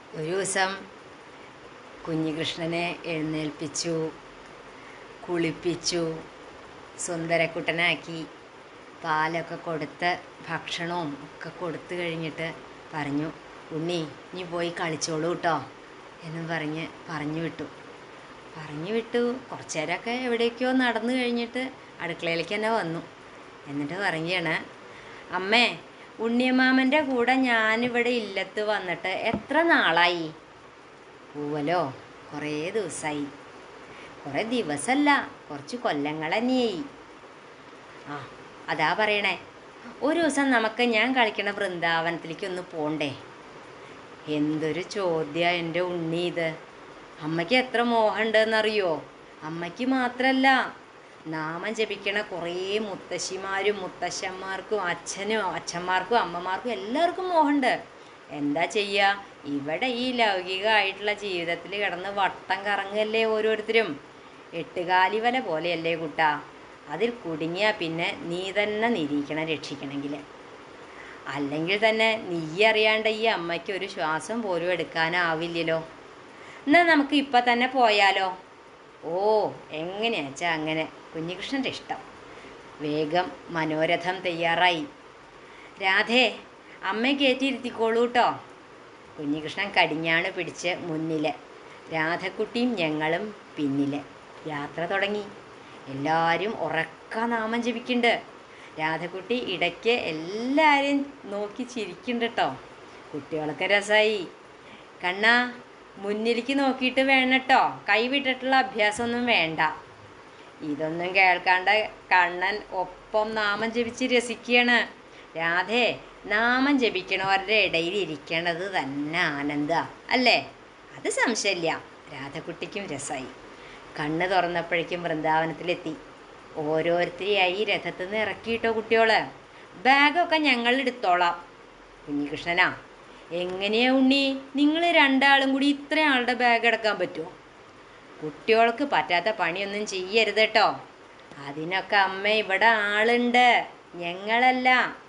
ഒരു ദിവസം കുഞ്ഞികൃഷ്ണനെ എഴുന്നേൽപ്പിച്ചു കുളിപ്പിച്ചു സുന്ദരക്കുട്ടനാക്കി പാലൊക്കെ കൊടുത്ത് ഭക്ഷണവും ഒക്കെ കൊടുത്തു കഴിഞ്ഞിട്ട് പറഞ്ഞു ഉണ്ണി നീ പോയി കളിച്ചോളൂ കേട്ടോ എന്നും പറഞ്ഞ് പറഞ്ഞു വിട്ടു പറഞ്ഞു വിട്ടു കുറച്ച് നേരമൊക്കെ എവിടേക്കോ നടന്നു കഴിഞ്ഞിട്ട് അടുക്കളയിലേക്ക് തന്നെ വന്നു എന്നിട്ട് പറഞ്ഞാണ് അമ്മേ ഉണ്ണിയമ്മാമൻ്റെ കൂടെ ഞാനിവിടെ ഇല്ലത്ത് വന്നിട്ട് എത്ര നാളായി പൂവലോ കുറേ ദിവസമായി കുറേ ദിവസമല്ല കുറച്ച് കൊല്ലങ്ങൾ തന്നെയായി ആ അതാ പറയണേ ഒരു ദിവസം നമുക്ക് ഞാൻ കളിക്കണ വൃന്ദാവനത്തിലേക്ക് ഒന്ന് പോണ്ടേ എന്തൊരു ചോദ്യ എൻ്റെ ഉണ്ണി ഇത് അമ്മയ്ക്ക് എത്ര മോഹമുണ്ടെന്നറിയോ അമ്മയ്ക്ക് മാത്രമല്ല നാമം ജപിക്കണ കുറേ മുത്തശ്ശിമാരും മുത്തശ്ശന്മാർക്കും അച്ഛനും അച്ഛന്മാർക്കും അമ്മമാർക്കും എല്ലാവർക്കും മോഹമുണ്ട് എന്താ ചെയ്യുക ഇവിടെ ഈ ലൗകികമായിട്ടുള്ള ജീവിതത്തിൽ കിടന്ന് വട്ടം കറങ്ങല്ലേ ഓരോരുത്തരും എട്ടുകാലി വല പോലെയല്ലേ കുട്ടാ അതിൽ കുടുങ്ങിയാൽ പിന്നെ നീ തന്നെ നിരീക്കണം രക്ഷിക്കണമെങ്കിൽ അല്ലെങ്കിൽ തന്നെ നീ അറിയാണ്ട് ഈ അമ്മയ്ക്ക് ഒരു ശ്വാസം പോലും എടുക്കാനാവില്ലല്ലോ എന്നാൽ നമുക്ക് ഇപ്പം തന്നെ പോയാലോ ഓ എങ്ങനെയാച്ചാ അങ്ങനെ കുഞ്ഞികൃഷ്ണൻ്റെ ഇഷ്ടം വേഗം മനോരഥം തയ്യാറായി രാധേ അമ്മയെ കയറ്റിയിരുത്തിക്കോളൂ കേട്ടോ കുഞ്ഞികൃഷ്ണൻ കടിഞ്ഞാണ് പിടിച്ച് മുന്നിൽ രാധക്കുട്ടിയും ഞങ്ങളും പിന്നിൽ യാത്ര തുടങ്ങി എല്ലാവരും ഉറക്ക നാമം ജപിക്കുന്നുണ്ട് രാധക്കുട്ടി ഇടയ്ക്ക് എല്ലാവരെയും നോക്കി ചിരിക്കുന്നുണ്ട് കേട്ടോ കുട്ടികളൊക്കെ രസമായി കണ്ണാ മുന്നിലേക്ക് നോക്കിയിട്ട് വേണം കേട്ടോ കൈവിട്ടിട്ടുള്ള അഭ്യാസമൊന്നും വേണ്ട ഇതൊന്നും കേൾക്കാണ്ട് കണ്ണൻ ഒപ്പം നാമം ജപിച്ച് രസിക്കുകയാണ് രാധേ നാമം ജപിക്കണവരുടെ ഇടയിൽ ഇരിക്കേണ്ടത് തന്നെ ആനന്ദ അല്ലേ അത് സംശയമില്ല രാധക്കുട്ടിക്കും രസമായി കണ്ണ് തുറന്നപ്പോഴേക്കും വൃന്ദാവനത്തിലെത്തി ഓരോരുത്തരെയായി രഥത്തിൽ നിന്ന് ഇറക്കിയിട്ടോ കുട്ടിയോള് ബാഗൊക്കെ ഞങ്ങൾ എടുത്തോളാം കുഞ്ഞികൃഷ്ണനാ എങ്ങനെയാ ഉണ്ണി നിങ്ങൾ രണ്ടാളും കൂടി ഇത്രയും ആളുടെ ബാഗ് എടുക്കാൻ പറ്റുമോ കുട്ടികൾക്ക് പറ്റാത്ത പണിയൊന്നും ചെയ്യരുത് കേട്ടോ അതിനൊക്കെ അമ്മ ഇവിടെ ആളുണ്ട് ഞങ്ങളല്ല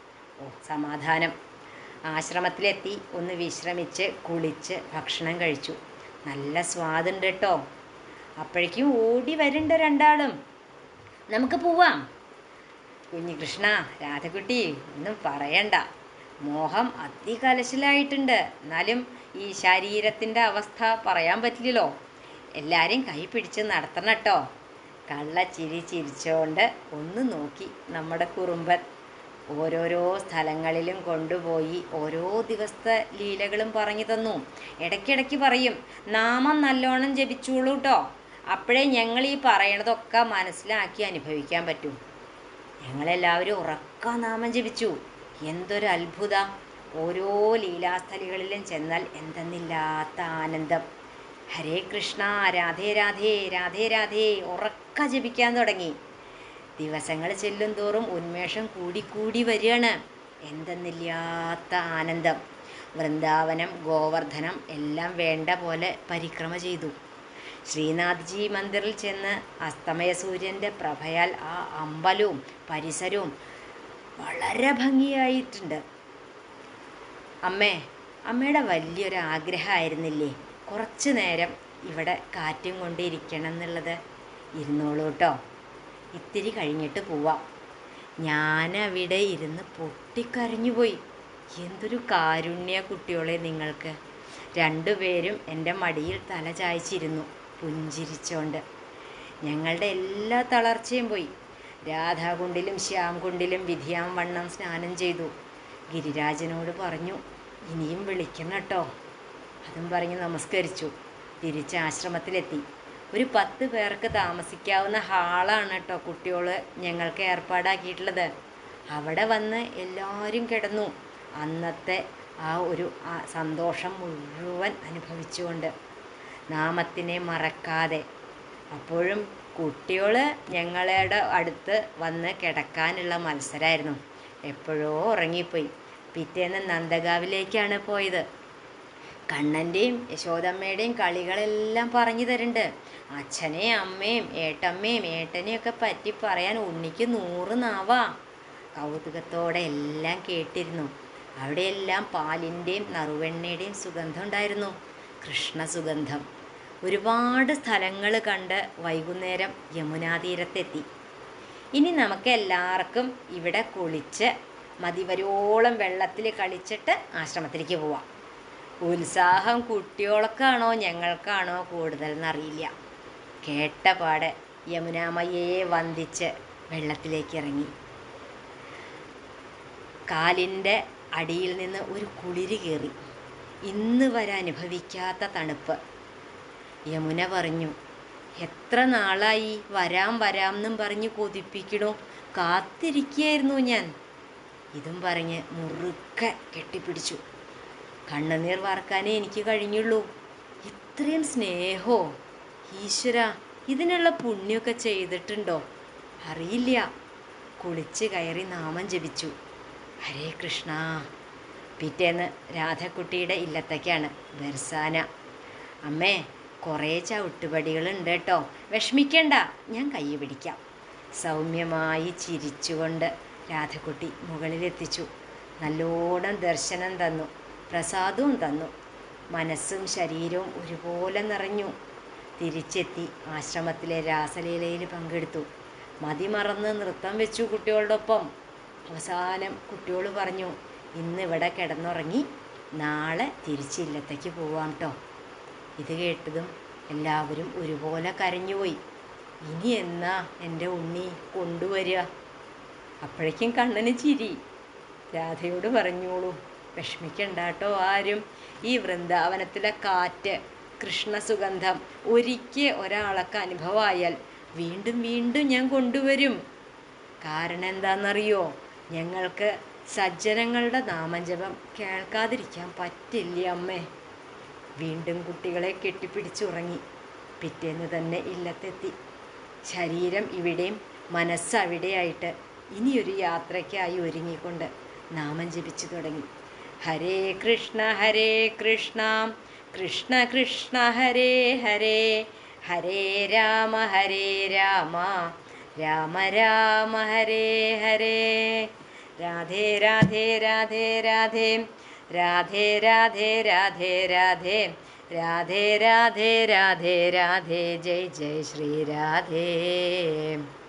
ഓ സമാധാനം ആശ്രമത്തിലെത്തി ഒന്ന് വിശ്രമിച്ച് കുളിച്ച് ഭക്ഷണം കഴിച്ചു നല്ല സ്വാദുണ്ട് കേട്ടോ അപ്പോഴേക്കും ഓടി വരുന്നുണ്ട് രണ്ടാളും നമുക്ക് പോവാം കുഞ്ഞികൃഷ്ണ രാധകുട്ടി ഒന്നും പറയണ്ട മോഹം അതികലശലായിട്ടുണ്ട് എന്നാലും ഈ ശരീരത്തിൻ്റെ അവസ്ഥ പറയാൻ പറ്റില്ലല്ലോ എല്ലാവരെയും കൈ പിടിച്ച് നടത്തണം കേട്ടോ കള്ള ചിരി ചിരിച്ചോണ്ട് ഒന്ന് നോക്കി നമ്മുടെ കുറുമ്പൻ ഓരോരോ സ്ഥലങ്ങളിലും കൊണ്ടുപോയി ഓരോ ദിവസത്തെ ലീലകളും പറഞ്ഞു തന്നു ഇടയ്ക്കിടയ്ക്ക് പറയും നാമം നല്ലോണം ജപിച്ചോളൂ കേട്ടോ അപ്പോഴേ ഞങ്ങൾ ഈ പറയണതൊക്കെ മനസ്സിലാക്കി അനുഭവിക്കാൻ പറ്റും ഞങ്ങളെല്ലാവരും ഉറക്ക നാമം ജപിച്ചു എന്തൊരു അത്ഭുത ഓരോ ലീലാസ്ഥലികളിലും ചെന്നാൽ എന്തെന്നില്ലാത്ത ആനന്ദം ഹരേ കൃഷ്ണ രാധേ രാധേ രാധേ രാധേ ഉറക്ക ജപിക്കാൻ തുടങ്ങി ദിവസങ്ങൾ ചെല്ലും തോറും ഉന്മേഷം കൂടിക്കൂടി വരികയാണ് എന്തെന്നില്ലാത്ത ആനന്ദം വൃന്ദാവനം ഗോവർദ്ധനം എല്ലാം വേണ്ട പോലെ പരിക്രമ ചെയ്തു ശ്രീനാഥ്ജി മന്ദിറിൽ ചെന്ന് അസ്തമയ സൂര്യൻ്റെ പ്രഭയാൽ ആ അമ്പലവും പരിസരവും വളരെ ഭംഗിയായിട്ടുണ്ട് അമ്മേ അമ്മയുടെ വലിയൊരു ആഗ്രഹമായിരുന്നില്ലേ കുറച്ച് നേരം ഇവിടെ കാറ്റും കൊണ്ട് ഇരിക്കണം എന്നുള്ളത് ഇരുന്നോളൂ കേട്ടോ ഇത്തിരി കഴിഞ്ഞിട്ട് പോവാം ഞാനവിടെ ഇരുന്ന് പൊട്ടിക്കരഞ്ഞു പോയി എന്തൊരു കാരുണ്യ കുട്ടികളെ നിങ്ങൾക്ക് രണ്ടുപേരും എൻ്റെ മടിയിൽ തല ചായ്ച്ചിരുന്നു പുഞ്ചിരിച്ചോണ്ട് ഞങ്ങളുടെ എല്ലാ തളർച്ചയും പോയി രാധാകുണ്ടിലും ശ്യാംകുണ്ടിലും വിധിയാം വണ്ണം സ്നാനം ചെയ്തു ഗിരിരാജനോട് പറഞ്ഞു ഇനിയും വിളിക്കണം കേട്ടോ അതും പറഞ്ഞ് നമസ്കരിച്ചു തിരിച്ച് ആശ്രമത്തിലെത്തി ഒരു പത്ത് പേർക്ക് താമസിക്കാവുന്ന ഹാളാണ് കേട്ടോ കുട്ടികൾ ഞങ്ങൾക്ക് ഏർപ്പാടാക്കിയിട്ടുള്ളത് അവിടെ വന്ന് എല്ലാവരും കിടന്നു അന്നത്തെ ആ ഒരു ആ സന്തോഷം മുഴുവൻ അനുഭവിച്ചുകൊണ്ട് നാമത്തിനെ മറക്കാതെ അപ്പോഴും കുട്ടികൾ ഞങ്ങളുടെ അടുത്ത് വന്ന് കിടക്കാനുള്ള മത്സരമായിരുന്നു എപ്പോഴോ ഉറങ്ങിപ്പോയി പിറ്റേന്ന് നന്ദഗാവിലേക്കാണ് പോയത് കണ്ണൻ്റെയും യശോദമ്മയുടെയും കളികളെല്ലാം പറഞ്ഞു തരുന്നുണ്ട് അച്ഛനെയും അമ്മയും ഏട്ടമ്മയും ഏട്ടനെയൊക്കെ പറ്റി പറയാൻ ഉണ്ണിക്ക് നൂറ് നാവാ കൗതുകത്തോടെ എല്ലാം കേട്ടിരുന്നു അവിടെയെല്ലാം പാലിൻ്റെയും നറുവെണ്ണയുടെയും സുഗന്ധം ഉണ്ടായിരുന്നു കൃഷ്ണ സുഗന്ധം ഒരുപാട് സ്ഥലങ്ങൾ കണ്ട് വൈകുന്നേരം യമുനാതീരത്തെത്തി ഇനി നമുക്ക് എല്ലാവർക്കും ഇവിടെ കുളിച്ച് മതിവരോളം വെള്ളത്തിൽ കളിച്ചിട്ട് ആശ്രമത്തിലേക്ക് പോവാം ഉത്സാഹം കുട്ടികൾക്കാണോ ഞങ്ങൾക്കാണോ കൂടുതൽ എന്നറിയില്ല കേട്ട പാടെ യമുനാമയ്യയെ വന്ദിച്ച് വെള്ളത്തിലേക്ക് ഇറങ്ങി കാലിൻ്റെ അടിയിൽ നിന്ന് ഒരു കുളിര് കയറി ഇന്ന് വരെ അനുഭവിക്കാത്ത തണുപ്പ് യമുന പറഞ്ഞു എത്ര നാളായി വരാം വരാം എന്നും പറഞ്ഞ് കൊതിപ്പിക്കണോ കാത്തിരിക്കുകയായിരുന്നു ഞാൻ ഇതും പറഞ്ഞ് മുറുക്കെ കെട്ടിപ്പിടിച്ചു കണ്ണുനീർ വാർക്കാനേ എനിക്ക് കഴിഞ്ഞുള്ളൂ ഇത്രയും സ്നേഹോ ഈശ്വര ഇതിനുള്ള പുണ്യമൊക്കെ ചെയ്തിട്ടുണ്ടോ അറിയില്ല കുളിച്ച് കയറി നാമം ജപിച്ചു ഹരേ കൃഷ്ണ പിറ്റേന്ന് രാധക്കുട്ടിയുടെ ഇല്ലത്തേക്കാണ് ബെർസാന അമ്മേ കുറേ ചവിട്ടുപടികളുണ്ട് കേട്ടോ വിഷമിക്കണ്ട ഞാൻ കൈ പിടിക്കാം സൗമ്യമായി ചിരിച്ചുകൊണ്ട് രാധക്കുട്ടി മുകളിലെത്തിച്ചു നല്ലോണം ദർശനം തന്നു പ്രസാദവും തന്നു മനസ്സും ശരീരവും ഒരുപോലെ നിറഞ്ഞു തിരിച്ചെത്തി ആശ്രമത്തിലെ രാസലീലയിൽ പങ്കെടുത്തു മതിമറന്ന് നൃത്തം വെച്ചു കുട്ടികളോടൊപ്പം അവസാനം കുട്ടിയോട് പറഞ്ഞു ഇന്ന് ഇവിടെ കിടന്നുറങ്ങി നാളെ തിരിച്ചില്ലത്തേക്ക് പോവാം കേട്ടോ ഇത് കേട്ടതും എല്ലാവരും ഒരുപോലെ കരഞ്ഞുപോയി ഇനി എന്നാ എൻ്റെ ഉണ്ണി കൊണ്ടുവരിക അപ്പോഴേക്കും കണ്ണന് ചിരി രാധയോട് പറഞ്ഞോളൂ വിഷമിക്കണ്ട കേട്ടോ ആരും ഈ വൃന്ദാവനത്തിലെ കാറ്റ് കൃഷ്ണസുഗന്ധം ഒരിക്കൽ ഒരാൾക്ക് അനുഭവമായാൽ വീണ്ടും വീണ്ടും ഞാൻ കൊണ്ടുവരും കാരണം എന്താണെന്നറിയോ ഞങ്ങൾക്ക് സജ്ജനങ്ങളുടെ നാമജപം കേൾക്കാതിരിക്കാൻ പറ്റില്ല അമ്മേ വീണ്ടും കുട്ടികളെ കെട്ടിപ്പിടിച്ചുറങ്ങി പിറ്റേന്ന് തന്നെ ഇല്ലത്തെത്തി ശരീരം ഇവിടെയും മനസ്സ് അവിടെയായിട്ട് ഇനിയൊരു യാത്രയ്ക്കായി ഒരുങ്ങിക്കൊണ്ട് നാമം ജപിച്ചു തുടങ്ങി ഹരേ കൃഷ്ണ ഹരേ കൃഷ്ണ കൃഷ്ണ കൃഷ്ണ ഹരേ ഹരേ ഹരേ രാമ ഹരേ രാമ രാമ രാമ ഹരേ ഹരേ രാധേ രാധേ രാധേ രാധേ രാധേ രാധേ രാധേ രാധേ രാധേ രാധേ രാധേ രാധേ ജയ് ജയ് ശ്രീ രാധേ